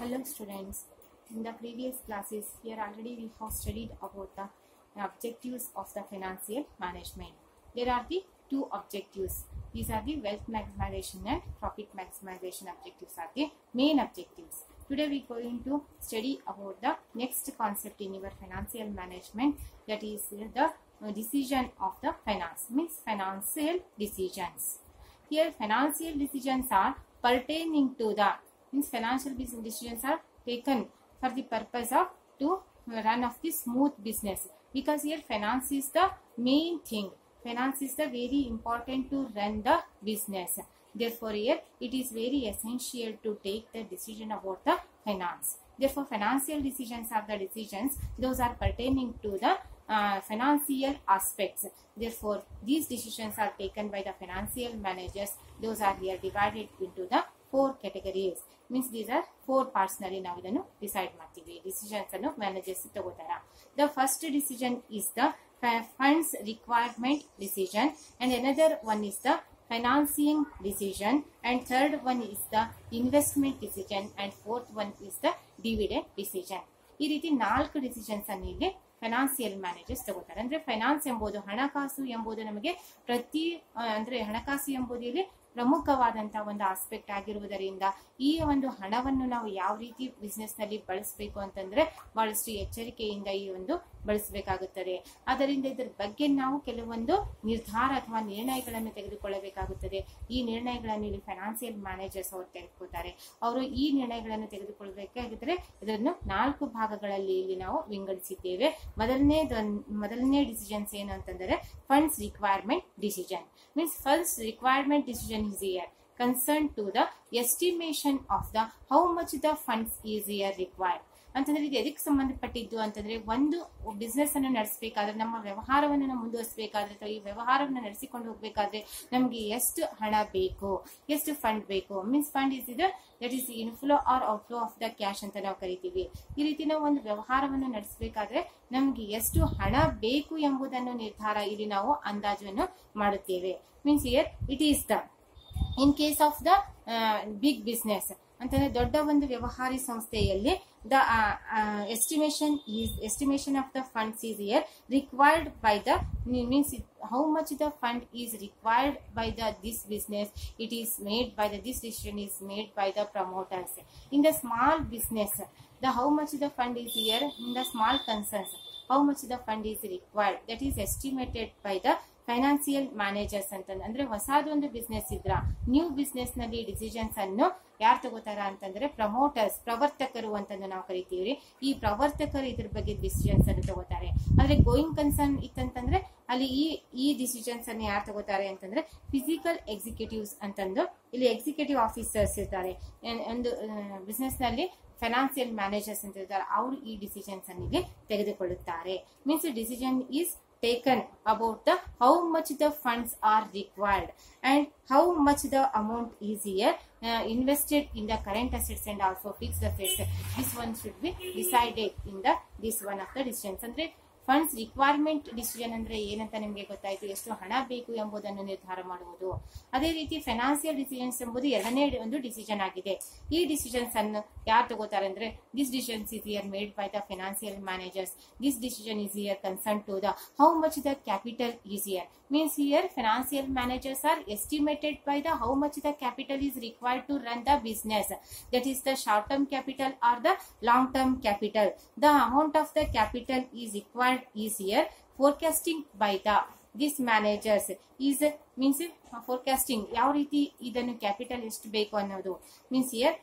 Hello students. In the previous classes, here already we have studied about the objectives of the financial management. There are the two objectives. These are the wealth maximization and profit maximization objectives are the main objectives. Today we are going to study about the next concept in your financial management that is the uh, decision of the finance means financial decisions. Here financial decisions are pertaining to the means financial business decisions are taken for the purpose of to run of the smooth business because here finance is the main thing finance is the very important to run the business therefore here it is very essential to take the decision about the finance therefore financial decisions are the decisions those are pertaining to the uh, financial aspects therefore these decisions are taken by the financial managers those are here divided into the four categories means these are four parts ನಲ್ಲಿ ನಾವು ಇದನ್ನು decide ಮಾಡ್ತೀವಿ decisions ಅನ್ನು managers ತಗೋತಾರ the first decision is the funds requirement decision and another one is the financing decision and third one is the investment decision and fourth one is the dividend decision ಈ ರೀತಿ ನಾಲ್ಕು decisions ಅನ್ನು ಇಲ್ಲಿ financial managers ತಗೋತಾರೆ ಅಂದ್ರೆ finance ಎಂಬುದು ಹಣಕಾಸು ಎಂಬುದು ನಮಗೆ ಪ್ರತಿ ಅಂದ್ರೆ ಹಣಕಾಸು ಎಂಬುದು ಇಲ್ಲಿ ಪ್ರಮುಖವಾದಂತಹ ಒಂದು ಆಸ್ಪೆಕ್ಟ್ ಆಗಿರುವುದರಿಂದ ಈ ಒಂದು ಹಣವನ್ನು ನಾವು ಯಾವ ರೀತಿ ಬಿಸ್ನೆಸ್ ನಲ್ಲಿ ಬಳಸಬೇಕು ಅಂತಂದ್ರೆ ಬಹಳಷ್ಟು ಎಚ್ಚರಿಕೆಯಿಂದ ಈ ಒಂದು ಬಳಸಬೇಕಾಗುತ್ತದೆ ಅದರಿಂದ ಇದರ ಬಗ್ಗೆ ನಾವು ಕೆಲವೊಂದು ನಿರ್ಧಾರ ಅಥವಾ ನಿರ್ಣಯಗಳನ್ನು ತೆಗೆದುಕೊಳ್ಳಬೇಕಾಗುತ್ತದೆ ಈ ನಿರ್ಣಯಗಳನ್ನು ಇಲ್ಲಿ ಫೈನಾನ್ಸಿಯಲ್ ಮ್ಯಾನೇಜರ್ಸ್ ಅವರು ತೆಗೆದುಕೊಳ್ತಾರೆ ಅವರು ಈ ನಿರ್ಣಯಗಳನ್ನು ತೆಗೆದುಕೊಳ್ಳಬೇಕಾಗಿದ್ರೆ ಇದನ್ನು ನಾಲ್ಕು ಭಾಗಗಳಲ್ಲಿ ಇಲ್ಲಿ ನಾವು ವಿಂಗಡಿಸಿದ್ದೇವೆ ಮೊದಲನೇ ಮೊದಲನೇ ಡಿಸಿಷನ್ಸ್ ಏನು ಅಂತಂದ್ರೆ funds requirement decision means funds requirement decision is here concern to the estimation of the how much the funds is here required ಅಂತಂದ್ರೆ ಇದು ಎದಕ್ಕೆ ಸಂಬಂಧಪಟ್ಟಿದ್ದು ಅಂತಂದ್ರೆ ಒಂದು ಬಿಸ್ನೆಸ್ ಅನ್ನು ನಡೆಸಬೇಕಾದ್ರೆ ನಮ್ಮ ವ್ಯವಹಾರವನ್ನು ನಾವು ಮುಂದುವರಿಸಬೇಕಾದ್ರೆ ಅಥವಾ ಈ ವ್ಯವಹಾರವನ್ನು ನಡೆಸಿಕೊಂಡು ಹೋಗ್ಬೇಕಾದ್ರೆ ನಮ್ಗೆ ಎಷ್ಟು ಹಣ ಬೇಕು ಎಷ್ಟು ಫಂಡ್ ಬೇಕು ಮೀನ್ಸ್ ಫಂಡ್ ಇಸ್ ಇದು that is inflow or outflow of the cash ಅಂತ ನಾವು ಕರಿತೀವಿ ಈ ರೀತಿ ನಾವು ಒಂದು ವ್ಯವಹಾರವನ್ನು ನಡೆಸಬೇಕಾದ್ರೆ ನಮ್ಗೆ ಎಷ್ಟು ಹಣ ಬೇಕು ಎಂಬುದನ್ನು ನಿರ್ಧಾರ ಇಲ್ಲಿ ನಾವು ಅಂದಾಜನ್ನು ಮಾಡುತ್ತೇವೆ means here it is the in case of the big business ಅಂತಂದ್ರೆ ದೊಡ್ಡ ಒಂದು ವ್ಯವಹಾರಿ ಸಂಸ್ಥೆಯಲ್ಲಿ the estimation is estimation of the funds is here required by the means how much the fund is required by the this business it is made by the this decision is made by the promoters in the small business the how much the fund is here in the small concerns how much the fund is required that is estimated by the financial managers ಅಂತಂದ್ರೆ ಅಂದ್ರೆ ಹೊಸದೊಂದು business ಇದ್ರ new business ನಲ್ಲಿ decisions ಅನ್ನು ಯಾರು ತಗೋತಾರ ಅಂತಂದ್ರೆ promoters ಪ್ರವರ್ತಕರು ಅಂತಂದು ನಾವು ಕರಿತೀವಿ ಈ ಪ್ರವರ್ತಕರು ಇದ್ರ ಬಗ್ಗೆ ಡಿಸಿಷನ್ಸ್ ಅನ್ನು ತಗೋತಾರೆ ಆದ್ರೆ ಗೋಯಿಂಗ್ ಕನ್ಸರ್ನ್ ಇತ್ತಂತಂದ್ರೆ ಅಲ್ಲಿ ಈ ಈ ಡಿಸಿಷನ್ಸ್ ಅನ್ನು ಯಾರು ತಗೋತಾರೆ ಅಂತಂದ್ರೆ ಫಿಸಿಕಲ್ ಎಕ್ಸಿಕ್ಯೂಟಿವ್ಸ್ ಅಂತಂದು ಇಲ್ಲಿ ಎಕ್ಸಿಕ್ಯೂಟಿವ್ ಆಫೀಸರ್ಸ್ ಇರ್ತಾರೆ ಒಂದು ಬಿಸ್ನೆಸ್ ನಲ್ಲಿ ಫೈನಾನ್ಸಿಯಲ್ ಮ್ಯಾನೇಜರ್ಸ್ ಅಂತ ಇರ್ತಾರೆ ಅವರು ಈ ಡಿಸಿಷನ್ಸ್ ಅನ್ನಿಗೆ ತೆಗೆದುಕೊಳ್ಳುತ್ತಾರೆ means decision is taken about the how much the funds are required and how much the amount is here uh, invested in the current assets and also fixed assets this one should be decided in the this one of the decisions ಅಂದ್ರೆ funds requirement decision ಅಂದ್ರೆ ಏನಂತ ನಿಮಗೆ ಗೊತ್ತಾಯ್ತು ಎಷ್ಟು ಹಣ ಬೇಕು ಎಂಬುದನ್ನು ನಿರ್ಧಾರ ಮಾಡುವುದು ಅದೇ ರೀತಿ ಫೈನಾನ್ಸಿಯಲ್ ಡಿಸಿಷನ್ಸ್ ಎಂಬುದು ಎರಡನೇ ಒಂದು ಡಿಸಿಷನ್ ಆಗಿದೆ ಈ ಡಿಸಿಷನ್ಸ್ ಅನ್ನು ಯಾರು ತಗೋತಾರೆ ಅಂದ್ರೆ this decisions is here made by the financial managers this decision is here concern to the how much the capital is here means here financial managers are estimated by the how much the capital is required to run the business that is the short term capital or the long term capital the amount of the capital is required is here forecasting by the this managers is means forecasting ಯಾವ ರೀತಿ ಇದನ್ನು capital ಎಷ್ಟು ಬೇಕು ಅನ್ನೋದು means here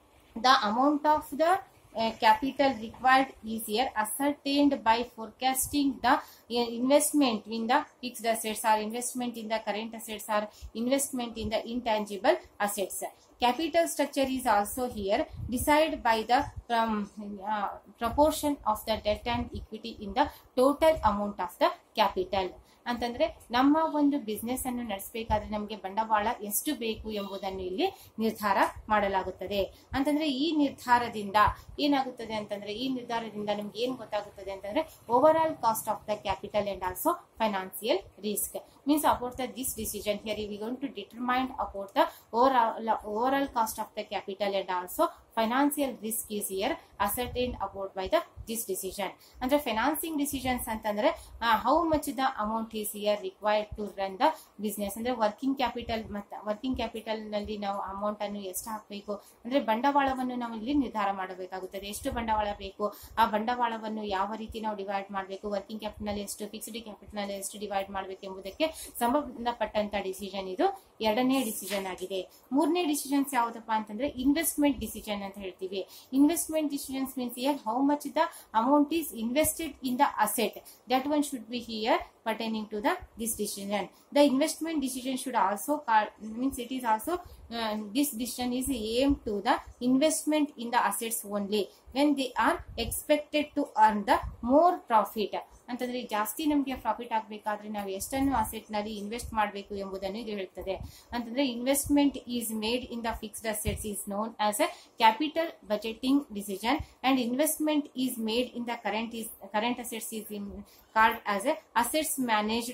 the amount of the uh, capital required is here ascertained by forecasting the uh, investment in the fixed assets or investment in the current assets or investment in the intangible assets. Capital structure is also here decided by the um, uh, proportion of the debt and equity in the total amount of the capital. ಅಂತಂದ್ರೆ ನಮ್ಮ ಒಂದು business ಅನ್ನು ನಡೆಸಬೇಕಾದ್ರೆ ನಮಗೆ ಬಂಡವಾಳ ಎಷ್ಟು ಬೇಕು ಎಂಬುದನ್ನು ಇಲ್ಲಿ ನಿರ್ಧಾರ ಮಾಡಲಾಗುತ್ತದೆ ಅಂತಂದ್ರೆ ಈ ನಿರ್ಧಾರದಿಂದ ಏನಾಗುತ್ತದೆ ಅಂತಂದ್ರೆ ಈ ನಿರ್ಧಾರದಿಂದ ನಮ್ಗೆ ಏನ್ ಗೊತ್ತಾಗುತ್ತದೆ ಅಂತಂದ್ರೆ overall cost of the capital and also financial risk means about the this decision here we going to determine about the overall overall cost of the capital and also financial risk is here ascertained about by the this decision ಅಂದ್ರೆ financing decisions ಅಂತಂದ್ರೆ how much the amount is here required to run the business ಅಂದ್ರೆ working capital ಮತ್ತೆ working capital ನಲ್ಲಿ ನಾವು amount ಅನ್ನು ಎಷ್ಟು ಹಾಕಬೇಕು ಅಂದ್ರೆ ಬಂಡವಾಳವನ್ನು ನಾವು ಇಲ್ಲಿ ನಿರ್ಧಾರ ಮಾಡಬೇಕಾಗುತ್ತದೆ ಎಷ್ಟು ಬಂಡವಾಳ ಬೇಕು ಆ ಬಂಡವಾಳವನ್ನು ಯಾವ ರೀತಿ ನಾವು ಡಿವೈಡ್ ಮಾಡಬೇಕು ವರ್ಕಿಂಗ್ ಕ್ಯಾಪಿಟಲ್ ನಲ್ಲಿ ಎಷ್ಟು ಫಿಕ್ಸ್ಡ್ ಕ್ಯಾಪಿಟಲ್ ನಲ್ಲಿ ಎಷ್ಟು ಡಿವೈಡ್ ಮಾಡಬೇಕು ಎಂಬುದಕ್ಕೆ ಸಂಬಂಧಪಟ್ಟಂತ ಡಿಸಿಷನ್ ಇದು ಎರಡನೇ ಡಿಸಿಷನ್ ಆಗಿದೆ ಮೂರನೇ ಡಿಸಿಷನ್ಸ್ ಯಾವ್ದಪ್ಪ ಅಂತಂದ್ರೆ ಇನ್ವೆಸ್ಟ್ಮೆಂಟ್ ಡಿಸಿಷನ್ ಅಂತ ಹೇಳ್ತೀವಿ investment decisions means here how much the amount is invested in the asset that one should be here pertaining to the this decision the investment decision should also call, means it is also uh, this decision is aimed to the investment in the assets only when they are expected to earn the more profit ಅಂತಂದ್ರೆ ಜಾಸ್ತಿ ನಮಗೆ profit ಆಗಬೇಕಾದ್ರೆ ನಾವು ಎಷ್ಟನ್ನು asset ನಲ್ಲಿ invest ಮಾಡಬೇಕು ಎಂಬುದನ್ನು ಇದು ಹೇಳ್ತದೆ ಅಂತಂದ್ರೆ investment is made in the fixed assets is known as a capital budgeting decision and investment is made in the current is current assets is called as a assets manage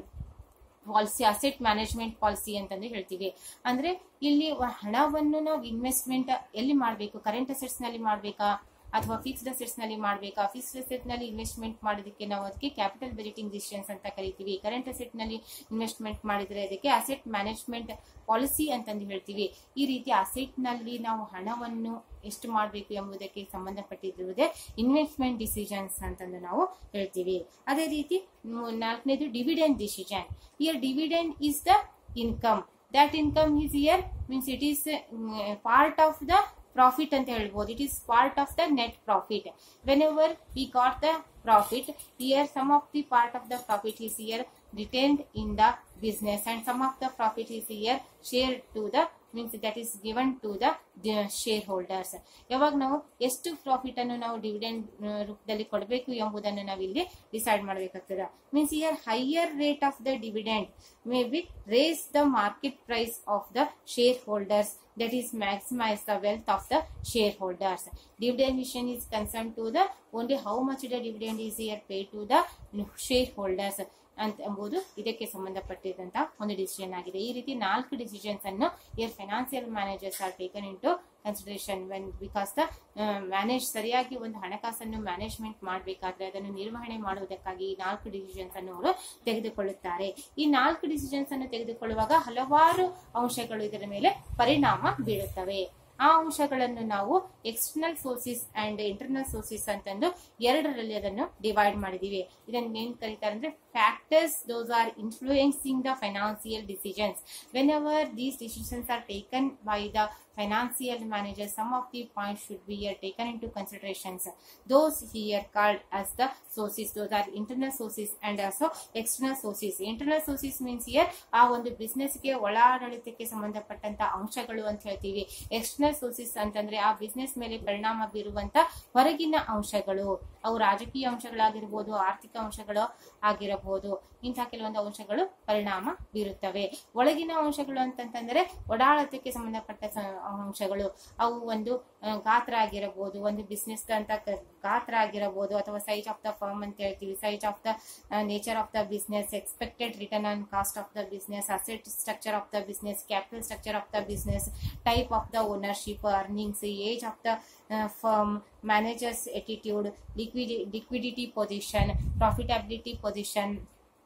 policy asset management policy ಅಂತಂದು ಹೇಳ್ತೀವಿ ಅಂದ್ರೆ ಇಲ್ಲಿ ಹಣವನ್ನು ನಾವು investment ಎಲ್ಲಿ ಮಾಡಬೇಕು current assets ನಲ್ಲಿ ಮಾಡಬೇಕಾ ಅಥವಾ ಫಿಕ್ಸ್ಡ್ ಅಸೆಟ್ಸ್ ನಲ್ಲಿ ಮಾಡಬೇಕಾ ಫಿಕ್ಸ್ಡ್ ಅಸೆಟ್ ನಲ್ಲಿ ಇನ್ವೆಸ್ಟ್ಮೆಂಟ್ ಮಾಡೋದಕ್ಕೆ ನಾವು ಅದಕ್ಕೆ ಕ್ಯಾಪಿಟಲ್ ಬಜೆಟಿಂಗ್ ಡಿಸಿಷನ್ಸ್ ಅಂತ ಕರಿತೀವಿ ಕರೆಂಟ್ ಅಸೆಟ್ ನಲ್ಲಿ ಇನ್ವೆಸ್ಟ್ಮೆಂಟ್ ಮಾಡಿದ್ರೆ ಅದಕ್ಕೆ ಅಸೆಟ್ ಮ್ಯಾನೇಜ್ಮೆಂಟ್ ಪಾಲಿಸಿ ಅಂತಂದು ಹೇಳ್ತೀವಿ ಈ ರೀತಿ ಅಸೆಟ್ ನಲ್ಲಿ ನಾವು ಹಣವನ್ನು ಎಷ್ಟು ಮಾಡಬೇಕು ಎಂಬುದಕ್ಕೆ ಸಂಬಂಧಪಟ್ಟಿರುವುದೇ ಇನ್ವೆಸ್ಟ್ಮೆಂಟ್ ಡಿಸಿಷನ್ಸ್ ಅಂತಂದು ನಾವು ಹೇಳ್ತೀವಿ ಅದೇ ರೀತಿ ನಾಲ್ಕನೇದು dividend decision here dividend is the income that income is here means it is part of the profit ಅಂತ ಹೇಳ್ಬೋದು it is part of the net profit whenever we got the profit here some of the part of the profit is here retained in the business and some of the profit is here shared to the means that is given to the, the shareholders ಯಾವಾಗ ನಾವು ಎಷ್ಟು profit ಅನ್ನು ನಾವು dividend ರೂಪದಲ್ಲಿ ಕೊಡಬೇಕು ಎಂಬುದನ್ನು ನಾವು ಇಲ್ಲಿ ಡಿಸೈಡ್ ಮಾಡಬೇಕಾಗ್ತದೆ means here higher rate of the dividend may be raise the market price of the shareholders that is maximize the wealth of the shareholders. Dividend mission is concerned to the only how much the dividend is here paid to the shareholders. ಅಂತ ಎಂಬುದು ಇದಕ್ಕೆ ಸಂಬಂಧಪಟ್ಟಿದಂತ ಒಂದು decision ಆಗಿದೆ ಈ ರೀತಿ ನಾಲ್ಕು decisions ಅನ್ನು here financial managers are taken into consideration when because the manage ಸರಿಯಾಗಿ ಒಂದು ಹಣಕಾಸನ್ನು ಮ್ಯಾನೇಜ್ಮೆಂಟ್ ಮಾಡಬೇಕಾದ್ರೆ ಅದನ್ನು ನಿರ್ವಹಣೆ ಮಾಡುವುದಕ್ಕಾಗಿ ಈ ನಾಲ್ಕು ಡಿಸಿಷನ್ಸ್ ಅನ್ನು ಅವರು ತೆಗೆದುಕೊಳ್ಳುತ್ತಾರೆ ಈ ನಾಲ್ಕು ಡಿಸಿಷನ್ಸ್ ಅನ್ನು ತೆಗೆದುಕೊಳ್ಳುವಾಗ ಹಲವಾರು ಅಂಶಗಳು ಇದರ ಮೇಲೆ ಪರಿಣಾಮ ಬೀಳುತ್ತವೆ ಆ ಅಂಶಗಳನ್ನು ನಾವು external sources and internal sources ಅಂತಂದು ಎರಡರಲ್ಲಿ ಅದನ್ನು ಡಿವೈಡ್ ಮಾಡಿದೀವಿ ಇದನ್ನ ಏನ್ ಕರೀತಾರೆ ಅಂದ್ರೆ factors those are influencing the financial decisions whenever these decisions are taken by the financial managers some of the points should be here taken into considerations those here called as the sources those are internal sources and also external sources internal sources means here ಆ ಒಂದು business ಗೆ ಒಳಾಡಳಿತಕ್ಕೆ ಸಂಬಂಧಪಟ್ಟಂತ ಅಂಶಗಳು ಅಂತ ಹೇಳ್ತೀವಿ external sources ಅಂತಂದ್ರೆ ಆ business ಮೇಲೆ ಪರಿಣಾಮ ಬೀರುವಂತ ಹೊರಗಿನ ಅಂಶಗಳು ಅವು ರಾಜಕೀಯ ಅಂಶಗಳಾಗಿರ್ಬೋದು ಆರ್ಥಿಕ ಅಂಶಗಳು ಆಗಿರಬಹುದು ಇಂತಹ ಕೆಲವೊಂದು ಅಂಶಗಳು ಪರಿಣಾಮ ಬೀರುತ್ತವೆ ಒಳಗಿನ ಅಂಶಗಳು ಅಂತಂತಂದ್ರೆ ಒಡಾಳತಕ್ಕೆ ಸಂಬಂಧಪಟ್ಟ ಅಂಶಗಳು ಅವು ಒಂದು ಗಾತ್ರ ಆಗಿರಬಹುದು ಒಂದು ಬಿಸ್ನೆಸ್ ಅಂತ ಗಾತ್ರ ಆಗಿರಬಹುದು ಅಥವಾ ಸೈಜ್ ಆಫ್ ದ ಫರ್ಮ್ ಅಂತ ಹೇಳ್ತೀವಿ size of the nature of the business expected return on cost of the business asset structure of the business capital structure of the business type of the ownership earnings age of the firm managers attitude liquid liquidity position profitability position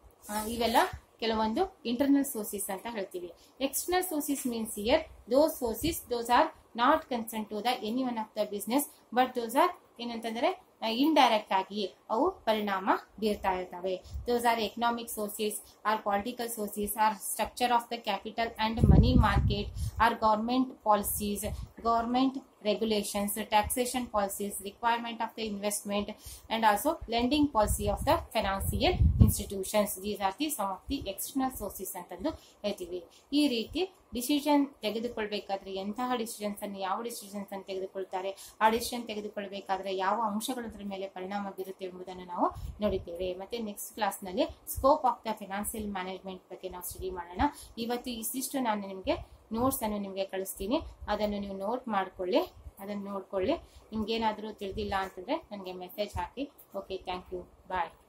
ಇವೆಲ್ಲ ಕೆಲವೊಂದು internal sources ಅಂತ ಹೇಳ್ತೀವಿ external sources means here those sources those are not concern to the any one of the business but those R ಏನಂತಂದ್ರೆ indirect ಆಗಿ ಅವು ಪರಿಣಾಮ ಬೀರ್ತಾ ಇರ್ತವೆ those are economic sources or political sources or structure of the capital and money market or government policies government regulations, taxation policies, requirement of the investment, and also lending policy of the financial institutions. These are the some of the external sources ಅಂತಂದು ಹೇಳ್ತೀವಿ ಈ ರೀತಿ decision ತೆಗೆದುಕೊಳ್ಬೇಕಾದ್ರೆ ಎಂತಹ decisions ಅನ್ನು ಯಾವ decisions ಅನ್ನು ತೆಗೆದುಕೊಳ್ತಾರೆ ಆ decision ತೆಗೆದುಕೊಳ್ಬೇಕಾದ್ರೆ ಯಾವ ಅಂಶಗಳು ಅದರ ಮೇಲೆ ಪರಿಣಾಮ ಬೀರುತ್ತೆ ಎಂಬುದನ್ನು ನಾವು ನೋಡಿದ್ದೇವೆ ಮತ್ತೆ ನೆಕ್ಸ್ಟ್ ಕ್ಲಾಸ್ ನಲ್ಲಿ scope of the financial management ಬಗ್ಗೆ ನಾವು ಸ್ಟಡಿ ಮಾಡೋಣ ಇವತ್ತು ಇಷ್ಟಿಷ್ಟು ನಾನು ನಿಮಗೆ ನೋಟ್ಸ್ ಅನ್ನು ನಿಮಗೆ ಕಳಿಸ್ತೀನಿ ಅದನ್ನು ನೀವು ನೋಟ್ ಮಾಡ್ಕೊಳ್ಳಿ ಅದನ್ನು ನೋಡ್ಕೊಳ್ಳಿ ನಿಮ್ಗೇನಾದರೂ ತಿಳಿದಿಲ್ಲ ಅಂತಂದ್ರೆ ನನಗೆ ಮೆಸೇಜ್ ಹಾಕಿ ಓಕೆ ಥ್ಯಾಂಕ್ ಯು ಬಾಯ್